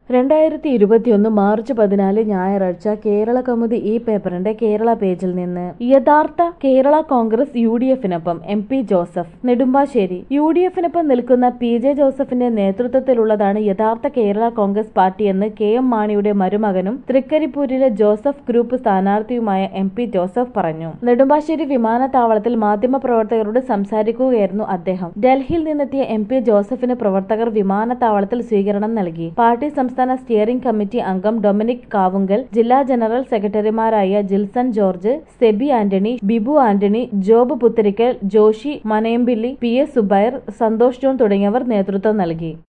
രണ്ടായിരത്തി ഇരുപത്തിയൊന്ന് മാർച്ച് പതിനാല് ഞായറാഴ്ച കേരള കൗമുദി ഈ പേപ്പറിന്റെ കേരള പേജിൽ നിന്ന് യഥാർത്ഥ കേരള കോൺഗ്രസ് യു ഡി എഫിനൊപ്പം M P Joseph Nedumbassery U D എഫിനൊപ്പം നിൽക്കുന്ന പി ജെ ജോസഫിന്റെ നേതൃത്വത്തിലുള്ളതാണ് യഥാർത്ഥ കേരള കോൺഗ്രസ് പാർട്ടിയെന്ന് കെ എം മാണിയുടെ മരുമകനും തൃക്കരിപ്പൂരിലെ ജോസഫ് ഗ്രൂപ്പ് സ്ഥാനാർത്ഥിയുമായ എം പി ജോസഫ് പറഞ്ഞു നെടുമ്പാശ്ശേരി വിമാനത്താവളത്തിൽ മാധ്യമപ്രവർത്തകരോട് സംസാരിക്കുകയായിരുന്നു അദ്ദേഹം ഡൽഹിയിൽ നിന്നെത്തിയ എം പി ജോസഫിന് പ്രവർത്തകർ വിമാനത്താവളത്തിൽ സ്വീകരണം നൽകി പാർട്ടി സംസ്ഥാന സ്റ്റിയറിംഗ് കമ്മിറ്റി അംഗം ഡൊമിനിക് കാവുങ്കൽ ജില്ലാ ജനറൽ സെക്രട്ടറിമാരായ ജിൽസൺ ജോർജ് സെബി ആന്റണി ബിബു ആന്റണി ജോബ് പുത്തരിക്കൽ ജോഷി മനയമ്പിള്ളി പി എസ് സുബൈർ സന്തോഷ് ജോൺ തുടങ്ങിയവർ നേതൃത്വം നൽകി